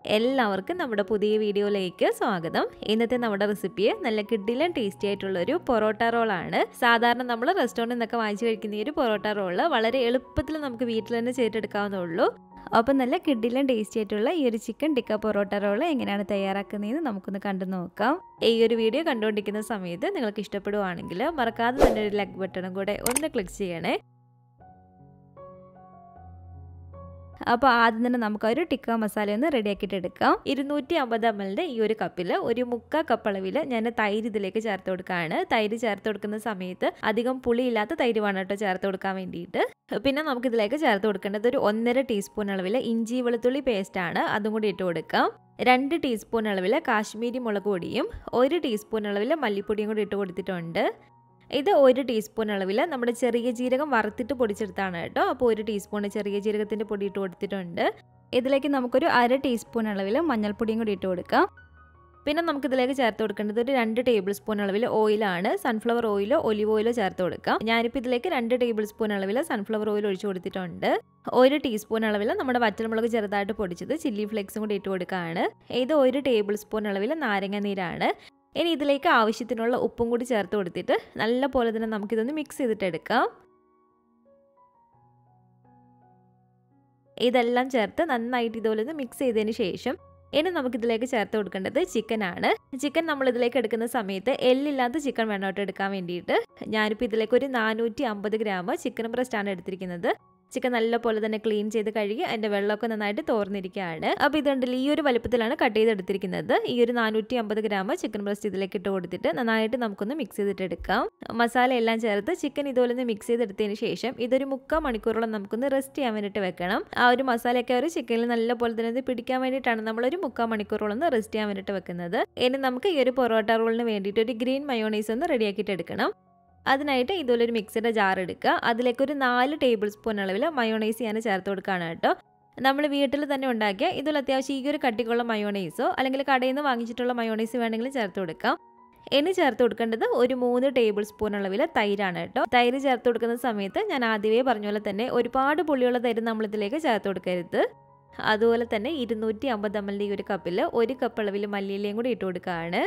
എല്ലാവർക്കും നമ്മുടെ പുതിയ വീഡിയോയിലേക്ക് സ്വാഗതം ഇന്നത്തെ നമ്മുടെ റെസിപ്പി നല്ല കിഡിലും ടേസ്റ്റി ആയിട്ടുള്ള ഒരു പൊറോട്ട റോളാണ് സാധാരണ നമ്മൾ റെസ്റ്റോറൻറ്റിൽ നിന്നൊക്കെ വാങ്ങിച്ചു കഴിക്കുന്ന ഈ ഒരു പൊറോട്ട റോള് വളരെ എളുപ്പത്തിൽ നമുക്ക് വീട്ടിൽ തന്നെ ചെയ്തെടുക്കാവുന്നുള്ളൂ അപ്പം നല്ല കിഡിലും ടേസ്റ്റി ആയിട്ടുള്ള ഈ ഒരു ചിക്കൻ ടിക്ക പൊറോട്ട റോള് എങ്ങനെയാണ് തയ്യാറാക്കുന്നതെന്ന് നമുക്കൊന്ന് കണ്ടു നോക്കാം ഈ ഒരു വീഡിയോ കണ്ടുകൊണ്ടിരിക്കുന്ന സമയത്ത് നിങ്ങൾക്ക് ഇഷ്ടപ്പെടുവാണെങ്കിൽ മറക്കാതെ തന്നെ ഒരു ലൈക്ക് ബട്ടണും കൂടെ ഒന്ന് ക്ലിക്ക് ചെയ്യണേ അപ്പോൾ ആദ്യം തന്നെ നമുക്ക് ഒരു ടിക്ക മസാല ഒന്ന് റെഡിയാക്കിയിട്ട് എടുക്കാം ഇരുന്നൂറ്റി അമ്പത് എം എല്ലിൻ്റെ ഈ ഒരു കപ്പിൽ ഒരു മുക്കാ കപ്പ് അളവിൽ ഞാൻ തൈര് ഇതിലേക്ക് ചേർത്ത് കൊടുക്കുകയാണ് തൈര് ചേർത്ത് കൊടുക്കുന്ന സമയത്ത് അധികം പുളിയില്ലാത്ത തൈര് വേണം കേട്ടോ ചേർത്ത് കൊടുക്കാൻ വേണ്ടിയിട്ട് പിന്നെ നമുക്ക് ഇതിലേക്ക് ചേർത്ത് കൊടുക്കേണ്ടത് ഒരു ഒന്നര ടീസ്പൂൺ അളവിൽ ഇഞ്ചി വെളുത്തുള്ളി പേസ്റ്റാണ് അതും കൂടി ഇട്ട് കൊടുക്കാം രണ്ട് ടീസ്പൂൺ അളവിൽ കാശ്മീരി മുളക് പൊടിയും ഒരു ടീസ്പൂൺ അളവിൽ മല്ലിപ്പൊടിയും കൂടി ഇട്ട് കൊടുത്തിട്ടുണ്ട് ഇത് ഒരു ടീസ്പൂൺ അളവിൽ നമ്മുടെ ചെറിയ ജീരകം വറുത്തിട്ട് പൊടിച്ചെടുത്താണ് കേട്ടോ അപ്പോൾ ഒരു ടീസ്പൂൺ ചെറിയ ജീരകത്തിൻ്റെ പൊടി ഇട്ട് കൊടുത്തിട്ടുണ്ട് ഇതിലേക്ക് നമുക്കൊരു അര ടീസ്പൂൺ അളവിൽ മഞ്ഞൾപ്പൊടിയും കൂടി ഇട്ട് കൊടുക്കാം പിന്നെ നമുക്കിതിലേക്ക് ചേർത്ത് കൊടുക്കേണ്ടത് ഒരു രണ്ട് ടേബിൾ സ്പൂൺ അളവിൽ ഓയിലാണ് സൺഫ്ലവർ ഓയിലോ ഒലിവ് ഓയിലോ ചേർത്ത് കൊടുക്കാം ഞാനിപ്പോൾ ഇതിലേക്ക് രണ്ട് ടേബിൾ സ്പൂൺ അളവിൽ സൺഫ്ലവർ ഓയിൽ ഒഴിച്ചു കൊടുത്തിട്ടുണ്ട് ഒരു ടീസ്പൂൺ അളവിൽ നമ്മുടെ വറ്റൽമുളക് ചെറുതായിട്ട് പൊടിച്ചത് ചില്ലി ഫ്ലേക്സും കൂടി ഇട്ട് കൊടുക്കുകയാണ് ഇത് ഒരു ടേബിൾ സ്പൂൺ അളവിൽ നാരങ്ങ നീരാണ് ഇനി ഇതിലേക്ക് ആവശ്യത്തിനുള്ള ഉപ്പും കൂടി ചേർത്ത് കൊടുത്തിട്ട് നല്ല പോലെ തന്നെ നമുക്കിതൊന്ന് മിക്സ് ചെയ്തിട്ട് എടുക്കാം ഇതെല്ലാം ചേർത്ത് നന്നായിട്ട് ഇതുപോലെ ഒന്ന് മിക്സ് ചെയ്തതിന് ശേഷം ഇനി നമുക്കിതിലേക്ക് ചേർത്ത് കൊടുക്കേണ്ടത് ചിക്കൻ ആണ് ചിക്കൻ നമ്മൾ ഇതിലേക്ക് എടുക്കുന്ന സമയത്ത് എല്ലില്ലാത്ത ചിക്കൻ വേണം കേട്ടോ എടുക്കാൻ വേണ്ടിയിട്ട് ഞാനിപ്പോൾ ഇതിലേക്ക് ഒരു നാനൂറ്റി അമ്പത് ഗ്രാം ചിക്കൻ ബ്രസ്റ്റ് ആണ് എടുത്തിരിക്കുന്നത് ചിക്കൻ നല്ല പോലെ തന്നെ ക്ലീൻ ചെയ്ത് കഴുകി അതിൻ്റെ വെള്ളമൊക്കെ നന്നായിട്ട് തോർന്നിരിക്കുകയാണ് അപ്പോൾ ഇതുണ്ടല്ലോ ഈ ഒരു വലുപ്പത്തിലാണ് കട്ട് ചെയ്തെടുത്തിരിക്കുന്നത് ഈ ഒരു നാനൂറ്റി അമ്പത് ഗ്രാം ചിക്കൻ ബ്രസ്റ്റ് ഇതിലേക്ക് ഇട്ട് കൊടുത്തിട്ട് നന്നായിട്ട് നമുക്കൊന്ന് മിക്സ് ചെയ്തിട്ട് എടുക്കാം മസാല എല്ലാം ചേർത്ത് ചിക്കൻ ഇതുപോലെ ഒന്ന് മിക്സ് ചെയ്തെടുത്തതിന് ശേഷം ഇതൊരു മുക്കാൽ മണിക്കൂറോളം നമുക്കൊന്ന് റെസ്റ്റ് ചെയ്യാൻ വേണ്ടിയിട്ട് വെക്കണം ആ ഒരു മസാലയൊക്കെ ഒരു ചിക്കനിൽ നല്ല പോലെ തന്നെ പിടിക്കാൻ വേണ്ടിയിട്ടാണ് നമ്മളൊരു മുക്കാൽ മണിക്കൂറോളം ഒന്ന് റെസ്റ്റ് ചെയ്യാൻ വേണ്ടിയിട്ട് വെക്കുന്നത് ഇനി നമുക്ക് ഈ ഒരു പൊറോട്ട റോളിന് വേണ്ടിയിട്ട് ഒരു ഗ്രീൻ മയോണൈസ് ഒന്ന് റെഡിയാക്കിയിട്ട് എടുക്കണം അതിനായിട്ട് ഇതുപോലെ ഒരു മിക്സിയുടെ ജാർ എടുക്കുക അതിലേക്ക് ഒരു നാല് ടേബിൾ സ്പൂൺ അളവിൽ മയോണൈസ് ഞാൻ ചേർത്ത് കൊടുക്കുകയാണ് കേട്ടോ നമ്മൾ വീട്ടിൽ തന്നെ ഉണ്ടാക്കിയ ഇതിൽ അത്യാവശ്യം ഈ ഒരു കട്ടിക്കുള്ള മയോണൈസോ അല്ലെങ്കിൽ കടയിൽ നിന്ന് വാങ്ങിച്ചിട്ടുള്ള മയോണൈസ് വേണമെങ്കിലും ചേർത്ത് കൊടുക്കാം ഇനി ചേർത്ത് കൊടുക്കേണ്ടത് ഒരു മൂന്ന് ടേബിൾ സ്പൂൺ അളവിൽ തൈരാണ് കേട്ടോ തൈര് ചേർത്ത് കൊടുക്കുന്ന സമയത്ത് ഞാൻ ആദ്യമേ പറഞ്ഞ പോലെ തന്നെ ഒരുപാട് പുളിയുള്ള തൈര് നമ്മൾ ഇതിലേക്ക് ചേർത്ത് കൊടുക്കരുത് അതുപോലെ തന്നെ ഇരുന്നൂറ്റി അമ്പത് എം എൽ ഈ ഒരു കപ്പിൽ ഒരു കപ്പ് അളവിൽ മല്ലിയിലയും കൂടി ഇട്ട് കൊടുക്കുകയാണ്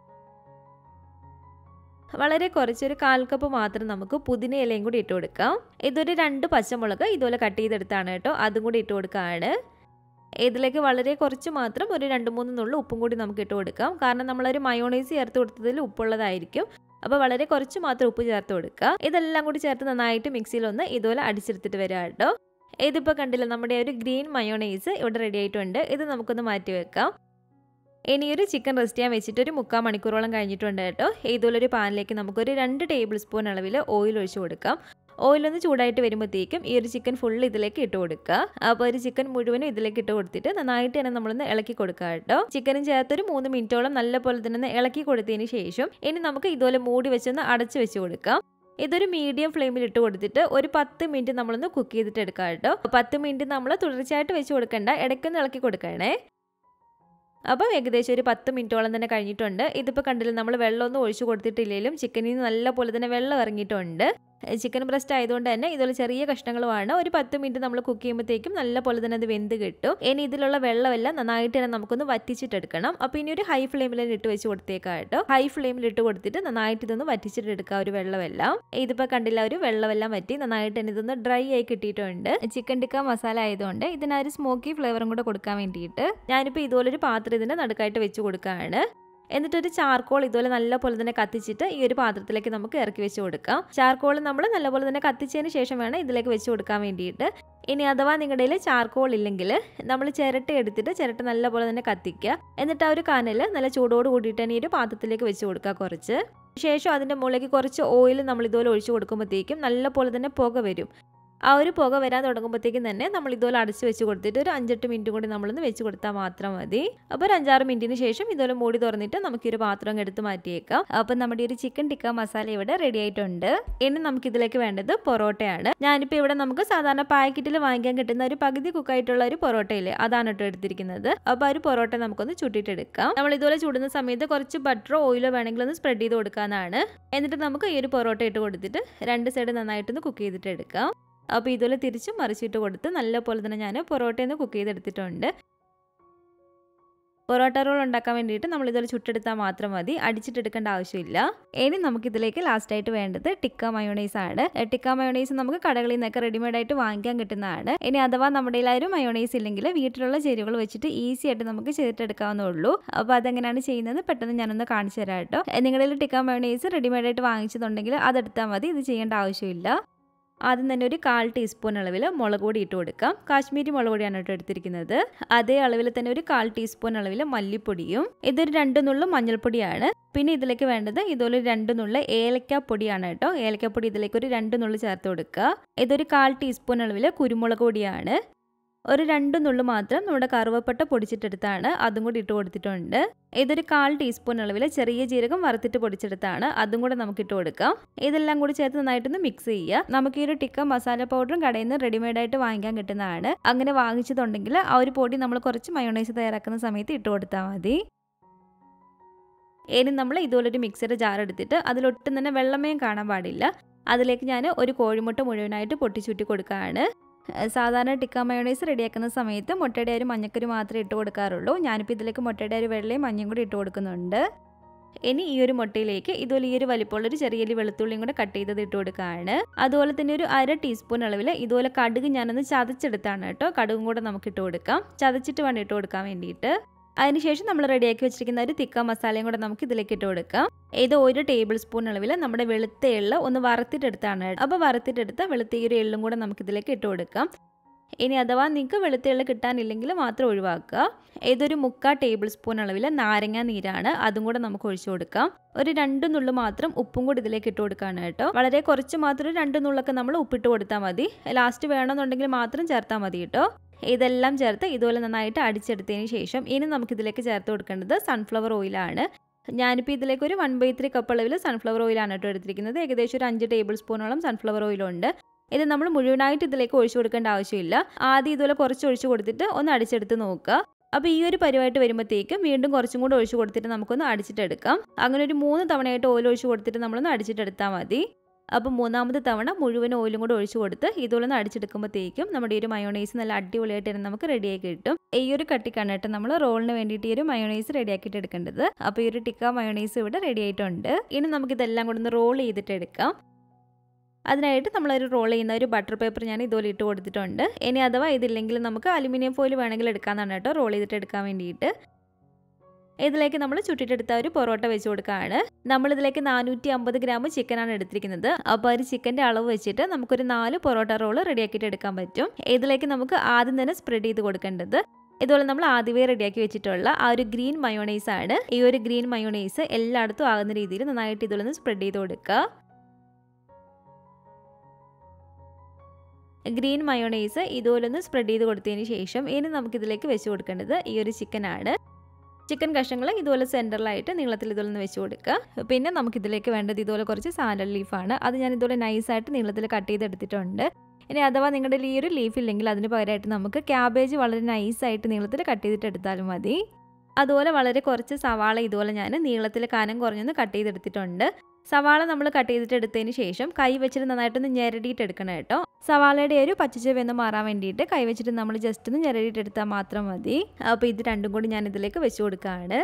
വളരെ കുറച്ചൊരു കാൽ കപ്പ് മാത്രം നമുക്ക് പുതിന ഇലയും കൂടി ഇട്ട് കൊടുക്കാം ഇതൊരു രണ്ട് പച്ചമുളക് ഇതുപോലെ കട്ട് ചെയ്തെടുത്താണ് കേട്ടോ അതും കൂടി ഇട്ട് കൊടുക്കുകയാണ് ഇതിലേക്ക് വളരെ കുറച്ച് മാത്രം ഒരു രണ്ട് മൂന്ന് നുള്ളു ഉപ്പും കൂടി നമുക്ക് ഇട്ട് കൊടുക്കാം കാരണം നമ്മളൊരു മയോണൈസ് ചേർത്ത് കൊടുത്തതിൽ ഉപ്പുള്ളതായിരിക്കും അപ്പോൾ വളരെ കുറച്ച് മാത്രം ഉപ്പ് ചേർത്ത് കൊടുക്കുക ഇതെല്ലാം കൂടി ചേർത്ത് നന്നായിട്ട് മിക്സിയിലൊന്ന് ഇതുപോലെ അടിച്ചെടുത്തിട്ട് വരിക കേട്ടോ ഇതിപ്പോൾ കണ്ടില്ല നമ്മുടെ ഒരു ഗ്രീൻ മയോണൈസ് ഇവിടെ റെഡി ആയിട്ടുണ്ട് ഇത് നമുക്കൊന്ന് മാറ്റി വെക്കാം ഇനിയൊരു ചിക്കൻ റെസ്റ്റ് ചെയ്യാൻ വെച്ചിട്ട് ഒരു മുക്കാൽ മണിക്കൂറോളം കഴിഞ്ഞിട്ടുണ്ട് കേട്ടോ ഇതുപോലൊരു പാനിലേക്ക് നമുക്കൊരു രണ്ട് ടേബിൾ സ്പൂൺ അളവിൽ ഓയിൽ ഒഴിച്ചു കൊടുക്കാം ഓയിലൊന്ന് ചൂടായിട്ട് വരുമ്പോഴത്തേക്കും ഈ ഒരു ചിക്കൻ ഫുള്ള് ഇതിലേക്ക് ഇട്ട് കൊടുക്കുക അപ്പോൾ ഒരു ചിക്കൻ മുഴുവനും ഇതിലേക്ക് ഇട്ട് കൊടുത്തിട്ട് നന്നായിട്ട് തന്നെ നമ്മളൊന്ന് ഇളക്കി കൊടുക്കുക കേട്ടോ ചിക്കനും ചേർത്തൊരു മൂന്ന് മിനിറ്റോളം നല്ല പോലെ തന്നെ ഒന്ന് ഇളക്കി കൊടുത്തതിന് ശേഷം ഇനി നമുക്ക് ഇതുപോലെ മൂടി വെച്ചൊന്ന് അടച്ചു വെച്ച് കൊടുക്കാം ഇതൊരു മീഡിയം ഫ്ലെയിമിൽ ഇട്ട് കൊടുത്തിട്ട് ഒരു പത്ത് മിനിറ്റ് നമ്മളൊന്ന് കുക്ക് ചെയ്തിട്ട് എടുക്കാം കേട്ടോ പത്ത് മിനിറ്റ് നമ്മൾ തുടർച്ചയായിട്ട് വെച്ച് കൊടുക്കണ്ട ഇടയ്ക്കൊന്ന് ഇളക്കി കൊടുക്കണേ അപ്പം ഏകദേശം ഒരു പത്ത് മിനിറ്റോളം തന്നെ കഴിഞ്ഞിട്ടുണ്ട് ഇതിപ്പോൾ കണ്ടില്ല നമ്മൾ വെള്ളമൊന്നും ഒഴിച്ചു കൊടുത്തിട്ടില്ലെങ്കിലും ചിക്കനിൽ നിന്ന് നല്ല പോലെ തന്നെ വെള്ളം ഇറങ്ങിയിട്ടുണ്ട് ചിക്കൻ ബ്രസ്റ്റ് ആയതുകൊണ്ട് തന്നെ ഇതുപോലെ ചെറിയ കഷ്ണങ്ങളുമാണ് ഒരു പത്ത് മിനിറ്റ് നമ്മൾ കുക്ക് ചെയ്യുമ്പോഴത്തേക്കും നല്ല പോലെ തന്നെ അത് വെന്ത് കിട്ടും ഇനി ഇതിലുള്ള വെള്ളമെല്ലാം നന്നായിട്ട് തന്നെ നമുക്കൊന്ന് വറ്റിച്ചിട്ടെടുക്കണം അപ്പോൾ ഇനി ഒരു ഹൈ ഫ്ലെയിമിൽ ഇട്ട് വെച്ച് കൊടുത്തേക്കാം കേട്ടോ ഹൈ ഫ്ലെയിമിൽ ഇട്ട് കൊടുത്തിട്ട് നന്നായിട്ട് ഇതൊന്ന് വറ്റിച്ചിട്ടെടുക്കുക ഒരു വെള്ളമെല്ലാം ഇതിപ്പോൾ കണ്ടില്ല ഒരു വെള്ളമെല്ലാം വറ്റി നന്നായിട്ട് തന്നെ ഇതൊന്ന് ഡ്രൈ ആയി കിട്ടിയിട്ടുണ്ട് ചിക്കൻ ടിക്ക മസാല ആയതുകൊണ്ട് ഇതിന് ഒരു സ്മോക്കി ഫ്ലേവറും കൂടെ കൊടുക്കാൻ വേണ്ടിയിട്ട് ഞാനിപ്പോൾ ഇതുപോലൊരു പാത്രം ഇതിൻ്റെ നടുക്കായിട്ട് വെച്ച് കൊടുക്കുകയാണ് എന്നിട്ടൊരു ചാർക്കോൾ ഇതുപോലെ നല്ല പോലെ തന്നെ കത്തിച്ചിട്ട് ഈ ഒരു പാത്രത്തിലേക്ക് നമുക്ക് ഇറക്കി വെച്ച് കൊടുക്കാം ചാർക്കോൾ നമ്മൾ നല്ലപോലെ തന്നെ കത്തിച്ചതിന് ശേഷം വേണം ഇതിലേക്ക് വെച്ച് കൊടുക്കാൻ വേണ്ടിയിട്ട് ഇനി അഥവാ നിങ്ങളുടെ കയ്യിൽ ചാർക്കോൾ ഇല്ലെങ്കിൽ നമ്മൾ ചിരട്ട എടുത്തിട്ട് ചിരട്ട നല്ലപോലെ തന്നെ കത്തിക്കുക എന്നിട്ട് ആ ഒരു കനൽ നല്ല ചൂടോട് കൂടിയിട്ട് തന്നെ ഈ ഒരു പാത്രത്തിലേക്ക് വെച്ച് കൊടുക്കുക കുറച്ച് ശേഷം അതിൻ്റെ മുകളിലേക്ക് കുറച്ച് ഓയിൽ നമ്മൾ ഇതുപോലെ ഒഴിച്ചു കൊടുക്കുമ്പോഴത്തേക്കും നല്ല പോലെ തന്നെ പുക വരും ആ ഒരു പുക വരാൻ തുടങ്ങുമ്പോഴത്തേക്കും തന്നെ നമ്മൾ ഇതുപോലെ അടച്ച് വെച്ച് കൊടുത്തിട്ട് ഒരു അഞ്ചെട്ട് മിനിറ്റ് കൂടി നമ്മളൊന്ന് വെച്ച് കൊടുത്താൽ മാത്രം മതി അപ്പോൾ ഒരു അഞ്ചാറ് മിനിറ്റിന് ശേഷം ഇതുപോലെ മൂടി തുറന്നിട്ട് നമുക്ക് ഒരു പാത്രം എടുത്ത് മാറ്റിയേക്കാം അപ്പം നമ്മുടെ ഒരു ചിക്കൻ ടിക്ക മസാല ഇവിടെ റെഡി ആയിട്ടുണ്ട് ഇനി നമുക്ക് ഇതിലേക്ക് വേണ്ടത് പൊറോട്ടയാണ് ഞാനിപ്പോൾ ഇവിടെ നമുക്ക് സാധാരണ പാക്കറ്റിൽ വാങ്ങിക്കാൻ കിട്ടുന്ന ഒരു പകുതി കുക്കായിട്ടുള്ള ഒരു പൊറോട്ടയില്ലേ അതാണ് കേട്ടോ എടുത്തിരിക്കുന്നത് അപ്പോൾ ആ ഒരു പൊറോട്ട നമുക്കൊന്ന് ചുട്ടിട്ടെടുക്കാം നമ്മൾ ഇതുപോലെ ചുടുന്ന സമയത്ത് കുറച്ച് ബട്ടറോ ഓയിലോ വേണമെങ്കിൽ ഒന്ന് സ്പ്രെഡ് ചെയ്ത് കൊടുക്കാനാണ് എന്നിട്ട് നമുക്ക് ഈ ഒരു പൊറോട്ട ഇട്ട് കൊടുത്തിട്ട് രണ്ട് സൈഡ് നന്നായിട്ടൊന്ന് കുക്ക് ചെയ്തിട്ട് എടുക്കാം അപ്പോൾ ഇതുപോലെ തിരിച്ചും മറിച്ചിട്ട് കൊടുത്ത് നല്ല പോലെ തന്നെ ഞാൻ പൊറോട്ടയിൽ നിന്ന് കുക്ക് ചെയ്തെടുത്തിട്ടുണ്ട് പൊറോട്ട റോൾ ഉണ്ടാക്കാൻ വേണ്ടിയിട്ട് നമ്മൾ ഇതുപോലെ ചുട്ടെടുത്താൽ മാത്രം മതി അടിച്ചിട്ടെടുക്കേണ്ട ആവശ്യമില്ല ഇനി നമുക്കിതിലേക്ക് ലാസ്റ്റായിട്ട് വേണ്ടത് ടിക്ക മയോണൈസ് ആണ് ടിക്ക മയോണൈസ് നമുക്ക് കടകളിൽ നിന്നൊക്കെ റെഡിമെയ്ഡ് ആയിട്ട് വാങ്ങിക്കാൻ കിട്ടുന്നതാണ് ഇനി അഥവാ നമ്മുടെ എല്ലാവരും മയോണൈസ് ഇല്ലെങ്കിൽ വീട്ടിലുള്ള ചേരുവകൾ വെച്ചിട്ട് ഈസി ആയിട്ട് നമുക്ക് ചെയ്തിട്ടെടുക്കാവുന്നേ ഉള്ളൂ അപ്പോൾ അതെങ്ങനെയാണ് ചെയ്യുന്നത് പെട്ടെന്ന് ഞാനൊന്ന് കാണിച്ചു തരാം കേട്ടോ നിങ്ങളുടെ ടിക്ക മയോണൈസ് റെഡിമെയ്ഡ് ആയിട്ട് വാങ്ങിച്ചതുണ്ടെങ്കിൽ അതെടുത്താൽ മതി ഇത് ചെയ്യേണ്ട ആവശ്യമില്ല ആദ്യം തന്നെ ഒരു കാൽ ടീസ്പൂൺ അളവിൽ മുളക് പൊടി ഇട്ട് കൊടുക്കാം കാശ്മീരി മുളക് പൊടിയാണ് കേട്ടോ എടുത്തിരിക്കുന്നത് അതേ അളവിൽ തന്നെ ഒരു കാൽ ടീസ്പൂൺ അളവിൽ മല്ലിപ്പൊടിയും ഇതൊരു രണ്ട് നുള്ളു മഞ്ഞൾപ്പൊടിയാണ് പിന്നെ ഇതിലേക്ക് വേണ്ടത് ഇതുപോലെ രണ്ട് നുള്ള ഏലക്ക പൊടിയാണ് കേട്ടോ ഏലക്കപ്പൊടി ഇതിലേക്ക് ഒരു രണ്ട് നുള്ളു ചേർത്ത് കൊടുക്കുക ഇതൊരു കാൽ ടീസ്പൂൺ അളവിൽ കുരുമുളക് പൊടിയാണ് ഒരു രണ്ട് നുള്ളു മാത്രം നമ്മുടെ കറുവപ്പട്ട പൊടിച്ചിട്ടെടുത്താണ് അതും കൂടി ഇട്ട് കൊടുത്തിട്ടുണ്ട് ഇതൊരു കാൽ ടീസ്പൂൺ അളവിൽ ചെറിയ ജീരകം വറുത്തിട്ട് പൊടിച്ചെടുത്താണ് അതും കൂടെ നമുക്ക് ഇട്ട് കൊടുക്കാം ഇതെല്ലാം കൂടി ചേർത്ത് നന്നായിട്ടൊന്ന് മിക്സ് ചെയ്യുക നമുക്ക് ഈ ഒരു ടിക്ക മസാല പൗഡറും കടയിൽ നിന്ന് റെഡിമെയ്ഡ് ആയിട്ട് വാങ്ങിക്കാൻ കിട്ടുന്നതാണ് അങ്ങനെ വാങ്ങിച്ചതുണ്ടെങ്കിൽ ആ ഒരു പൊടി നമ്മൾ കുറച്ച് മയോണൈസ് തയ്യാറാക്കുന്ന സമയത്ത് ഇട്ട് കൊടുത്താൽ മതി ഇനി നമ്മൾ ഇതുപോലൊരു മിക്സിയുടെ ജാർ എടുത്തിട്ട് അതിലൊട്ടും തന്നെ വെള്ളമയം കാണാൻ പാടില്ല അതിലേക്ക് ഞാൻ ഒരു കോഴിമുട്ട മുഴുവനായിട്ട് പൊട്ടിച്ചുറ്റി കൊടുക്കുകയാണ് സാധാരണ ടിക്ക മയോണൈസ് റെഡിയാക്കുന്ന സമയത്ത് മുട്ടയുടെ ഒരു മഞ്ഞക്കരി മാത്രമേ ഇട്ട് കൊടുക്കാറുള്ളൂ ഞാനിപ്പോൾ ഇതിലേക്ക് മുട്ടയുടെ ഒരു വെള്ളയും മഞ്ഞയും കൂടി ഇട്ട് കൊടുക്കുന്നുണ്ട് ഇനി ഈ ഒരു മുട്ടയിലേക്ക് ഇതുപോലെ ഈ ഒരു വലിപ്പമുള്ളൊരു ചെറിയ വെളുത്തുള്ളിയും കൂടെ കട്ട് ചെയ്തത് ഇട്ട് കൊടുക്കുകയാണ് അതുപോലെ തന്നെ ഒരു അര ടീസ്പൂൺ അളവിൽ ഇതുപോലെ കടുക് ഞാനൊന്ന് ചതച്ചെടുത്താണ് കേട്ടോ കടുകും കൂടെ നമുക്ക് ഇട്ട് കൊടുക്കാം ചതച്ചിട്ട് വേണം ഇട്ട് കൊടുക്കാൻ വേണ്ടിയിട്ട് അതിനുശേഷം നമ്മൾ റെഡിയാക്കി വെച്ചിരിക്കുന്ന ഒരു തിക്ക മസാലയും കൂടെ നമുക്ക് ഇതിലേക്ക് ഇട്ട് കൊടുക്കാം ഇത് ഒരു ടേബിൾ സ്പൂൺ അളവിൽ നമ്മുടെ വെളുത്ത എള്ള് ഒന്ന് വറുത്തിട്ടെടുത്താണ് അപ്പോൾ വറുത്തിട്ടെടുത്ത വെളുത്ത ഈ ഒരു എള്ളും കൂടെ നമുക്ക് ഇതിലേക്ക് ഇട്ട് കൊടുക്കാം ഇനി അഥവാ നിങ്ങൾക്ക് വെളുത്ത എള്ള് കിട്ടാനില്ലെങ്കിൽ മാത്രം ഒഴിവാക്കുക ഇതൊരു മുക്കാ ടേബിൾ സ്പൂൺ അളവിൽ നാരങ്ങ നീരാണ് അതും കൂടെ നമുക്ക് ഒഴിച്ചു കൊടുക്കാം ഒരു രണ്ട് നുള്ളു മാത്രം ഉപ്പും കൂടി ഇതിലേക്ക് ഇട്ട് കൊടുക്കാണ് കേട്ടോ വളരെ കുറച്ച് മാത്രം രണ്ട് നുള്ളൊക്കെ നമ്മൾ ഉപ്പിട്ട് കൊടുത്താൽ മതി ലാസ്റ്റ് വേണമെന്നുണ്ടെങ്കിൽ മാത്രം ചേർത്താൽ മതി കേട്ടോ ഇതെല്ലാം ചേർത്ത് ഇതുപോലെ നന്നായിട്ട് അടിച്ചെടുത്തതിന് ശേഷം ഇനി നമുക്കിതിലേക്ക് ചേർത്ത് കൊടുക്കേണ്ടത് സൺഫ്ലവർ ഓയിലാണ് ഞാനിപ്പോൾ ഇതിലേക്ക് ഒരു വൺ ബൈ ത്രീ കപ്പ് അളവിൽ സൺഫ്ലവർ ഓയിലാണ് കേട്ടോ എടുത്തിരിക്കുന്നത് ഏകദേശം ഒരു അഞ്ച് ടേബിൾ സ്പൂണോളം സൺഫ്ലവർ ഓയിലുണ്ട് ഇത് നമ്മൾ മുഴുവനായിട്ട് ഇതിലേക്ക് ഒഴിച്ചു കൊടുക്കേണ്ട ആവശ്യമില്ല ആദ്യം ഇതുപോലെ കുറച്ച് ഒഴിച്ചു കൊടുത്തിട്ട് ഒന്ന് അടിച്ചെടുത്ത് നോക്കുക അപ്പോൾ ഈ ഒരു പരിവായിട്ട് വരുമ്പോഴത്തേക്കും വീണ്ടും കുറച്ചും കൂടെ ഒഴിച്ചു കൊടുത്തിട്ട് നമുക്കൊന്ന് അടിച്ചിട്ടെടുക്കാം അങ്ങനെ ഒരു മൂന്ന് തവണയായിട്ട് ഓയിൽ ഒഴിച്ചു കൊടുത്തിട്ട് നമ്മളൊന്ന് അടിച്ചിട്ടെടുത്താൽ മതി അപ്പോൾ മൂന്നാമത്തെ തവണ മുഴുവൻ ഓയിലും കൂടെ ഒഴിച്ചു കൊടുത്ത് ഇതുപോലെ ഒന്ന് അടിച്ചെടുക്കുമ്പോഴത്തേക്കും നമ്മുടെ ഈ ഒരു മയോണൈസ് നല്ല അടിപൊളിയായിട്ട് തന്നെ നമുക്ക് റെഡിയാക്കി കിട്ടും ഈ ഒരു കട്ടിക്കാണ് കേട്ടോ നമ്മൾ റോളിന് വേണ്ടിയിട്ട് ഈ ഒരു മയോണൈസ് റെഡിയാക്കിയിട്ട് എടുക്കേണ്ടത് അപ്പോൾ ഈ ഒരു ടിക്ക മയോണൈസ് ഇവിടെ റെഡി ആയിട്ടുണ്ട് ഇനി നമുക്കിതെല്ലാം കൂടെ ഒന്ന് റോൾ ചെയ്തിട്ട് എടുക്കാം അതിനായിട്ട് നമ്മളൊരു റോൾ ചെയ്യുന്ന ഒരു ബട്ടർ പേപ്പർ ഞാൻ ഇതുപോലെ ഇട്ട് കൊടുത്തിട്ടുണ്ട് ഇനി അഥവാ ഇതില്ലെങ്കിൽ നമുക്ക് അലുമിനിയം ഫോയിൽ വേണമെങ്കിൽ എടുക്കാമെന്നാണ് കേട്ടോ റോൾ ചെയ്തിട്ട് എടുക്കാൻ വേണ്ടിയിട്ട് ഇതിലേക്ക് നമ്മൾ ചുട്ടിട്ടെടുത്ത ഒരു പൊറോട്ട വെച്ച് കൊടുക്കുകയാണ് നമ്മൾ ഇതിലേക്ക് നാനൂറ്റി അമ്പത് ഗ്രാം ചിക്കനാണ് എടുത്തിരിക്കുന്നത് അപ്പോൾ ഒരു ചിക്കൻ്റെ അളവ് വെച്ചിട്ട് നമുക്കൊരു നാല് പൊറോട്ട റോൾ റെഡിയാക്കിയിട്ട് എടുക്കാൻ പറ്റും ഇതിലേക്ക് നമുക്ക് ആദ്യം തന്നെ സ്പ്രെഡ് ചെയ്ത് കൊടുക്കേണ്ടത് ഇതുപോലെ നമ്മൾ ആദ്യമേ റെഡിയാക്കി വെച്ചിട്ടുള്ള ആ ഒരു ഗ്രീൻ മയോണൈസ് ആണ് ഈ ഒരു ഗ്രീൻ മയോണൈസ് എല്ലായിടത്തും ആകുന്ന രീതിയിൽ നന്നായിട്ട് ഇതുപോലെ ഒന്ന് സ്പ്രെഡ് ചെയ്ത് കൊടുക്കുക ഗ്രീൻ മയോണൈസ് ഇതുപോലെ ഒന്ന് സ്പ്രെഡ് ചെയ്ത് കൊടുത്തതിന് ശേഷം ഇനി നമുക്കിതിലേക്ക് വെച്ച് കൊടുക്കേണ്ടത് ഈ ഒരു ചിക്കനാണ് ചിക്കൻ കഷ്ണങ്ങൾ ഇതുപോലെ സെൻറ്ററിലായിട്ട് നീളത്തിൽ ഇതുപോലെ ഒന്ന് വെച്ച് കൊടുക്കുക പിന്നെ നമുക്കിതിലേക്ക് വേണ്ടത് ഇതുപോലെ കുറച്ച് സാലഡ് ലീഫാണ് അത് ഞാൻ ഇതുപോലെ നൈസായിട്ട് നീളത്തിൽ കട്ട് ചെയ്തെടുത്തിട്ടുണ്ട് ഇനി അഥവാ നിങ്ങളുടെ ഈ ഒരു ലീഫ് ഇല്ലെങ്കിൽ അതിന് പകരമായിട്ട് നമുക്ക് ക്യാബേജ് വളരെ നൈസായിട്ട് നീളത്തിൽ കട്ട് ചെയ്തിട്ട് എടുത്താലും മതി അതുപോലെ വളരെ കുറച്ച് സവാള ഇതുപോലെ ഞാൻ നീളത്തിൽ കനം കുറഞ്ഞൊന്ന് കട്ട് ചെയ്തെടുത്തിട്ടുണ്ട് സവാള നമ്മൾ കട്ട് ചെയ്തിട്ട് എടുത്തതിന് ശേഷം കൈ വെച്ചിട്ട് നന്നായിട്ടൊന്ന് ഞെരടിയിട്ട് എടുക്കണം കേട്ടോ സവാളയുടെ ഒരു പച്ചച്ചെവെന്ന് മാറാൻ വേണ്ടിയിട്ട് കൈ വെച്ചിട്ട് നമ്മൾ ജസ്റ്റ് ഒന്ന് ഞെരടിയിട്ട് എടുത്താൽ മാത്രം മതി അപ്പോൾ ഇത് രണ്ടും കൂടി ഞാൻ ഇതിലേക്ക് വെച്ച് കൊടുക്കുകയാണ്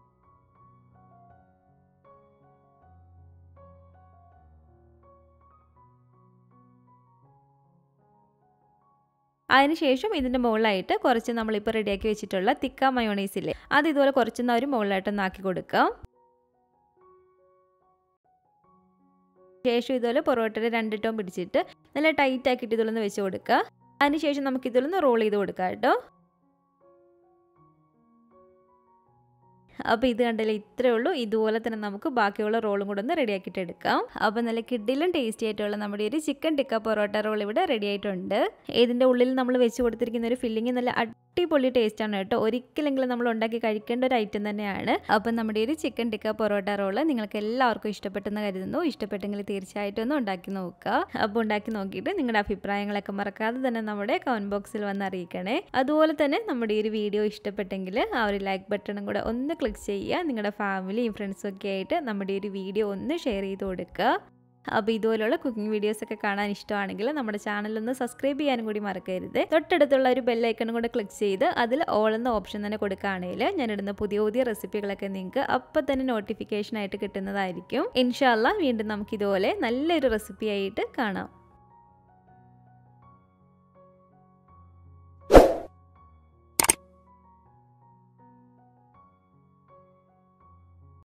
അതിനുശേഷം ഇതിൻ്റെ മുകളിലായിട്ട് കുറച്ച് നമ്മളിപ്പോൾ റെഡിയാക്കി വെച്ചിട്ടുള്ള തിക്ക മയോണൈസ് ഇല്ലേ അത് ഇതുപോലെ കുറച്ചൊന്ന് ഒരു മുകളിലായിട്ടൊന്ന് ആക്കി കൊടുക്കാം ശേഷം ഇതുപോലെ പൊറോട്ടയുടെ രണ്ടിട്ടവും പിടിച്ചിട്ട് നല്ല ടൈറ്റ് ആക്കിയിട്ട് ഇതിലൊന്ന് വെച്ച് കൊടുക്കുക അതിനുശേഷം നമുക്ക് ഇതിലൊന്ന് റോൾ ചെയ്ത് കൊടുക്കാം കേട്ടോ അപ്പോൾ ഇത് കണ്ടില്ലേ ഇത്രയേ ഉള്ളൂ ഇതുപോലെ തന്നെ നമുക്ക് ബാക്കിയുള്ള റോളും കൂടെ ഒന്ന് റെഡിയാക്കിയിട്ട് എടുക്കാം അപ്പോൾ നല്ല കിഡിലും ടേസ്റ്റി ആയിട്ടുള്ള നമ്മുടെ ഒരു ചിക്കൻ ടിക്ക പൊറോട്ട റോൾ ഇവിടെ റെഡി ആയിട്ടുണ്ട് ഇതിൻ്റെ ഉള്ളിൽ നമ്മൾ വെച്ച് കൊടുത്തിരിക്കുന്ന ഒരു ഫില്ലിങ് നല്ല അടിപൊളി ടേസ്റ്റ് ആണ് കേട്ടോ ഒരിക്കലെങ്കിലും നമ്മൾ ഉണ്ടാക്കി കഴിക്കേണ്ട ഒരു ഐറ്റം തന്നെയാണ് അപ്പം നമ്മുടെ ഒരു ചിക്കൻ ടിക്ക പൊറോട്ട റോള് നിങ്ങൾക്ക് എല്ലാവർക്കും ഇഷ്ടപ്പെട്ടെന്ന് കരുതുന്നു ഇഷ്ടപ്പെട്ടെങ്കിൽ തീർച്ചയായിട്ടും ഒന്ന് ഉണ്ടാക്കി നോക്കുക അപ്പോൾ ഉണ്ടാക്കി നോക്കിയിട്ട് നിങ്ങളുടെ അഭിപ്രായങ്ങളൊക്കെ മറക്കാതെ തന്നെ നമ്മുടെ കമൻറ്റ് ബോക്സിൽ വന്ന് അറിയിക്കണേ അതുപോലെ തന്നെ നമ്മുടെ ഈ ഒരു വീഡിയോ ഇഷ്ടപ്പെട്ടെങ്കിൽ ആ ഒരു ലൈക്ക് ബട്ടണും കൂടെ ഒന്ന് ക്ലിക്ക് ചെയ്യുക നിങ്ങളുടെ ഫാമിലിയും ഫ്രണ്ട്സും ഒക്കെ ആയിട്ട് നമ്മുടെ ഈ ഒരു വീഡിയോ ഒന്ന് ഷെയർ ചെയ്ത് കൊടുക്കുക അപ്പോൾ ഇതുപോലുള്ള കുക്കിംഗ് വീഡിയോസ് ഒക്കെ കാണാൻ ഇഷ്ടമാണെങ്കിൽ നമ്മുടെ ചാനലൊന്ന് സബ്സ്ക്രൈബ് ചെയ്യാനും കൂടി മറക്കരുത് തൊട്ടടുത്തുള്ള ഒരു ബെല്ലൈക്കണും കൂടെ ക്ലിക്ക് ചെയ്ത് അതിൽ ഓൾ എന്ന ഓപ്ഷൻ തന്നെ കൊടുക്കുകയാണെങ്കിൽ ഞാനിടുന്ന പുതിയ പുതിയ റെസിപ്പികളൊക്കെ നിങ്ങൾക്ക് അപ്പം തന്നെ നോട്ടിഫിക്കേഷൻ ആയിട്ട് കിട്ടുന്നതായിരിക്കും ഇൻഷാല്ല വീണ്ടും നമുക്ക് ഇതുപോലെ നല്ലൊരു റെസിപ്പി ആയിട്ട് കാണാം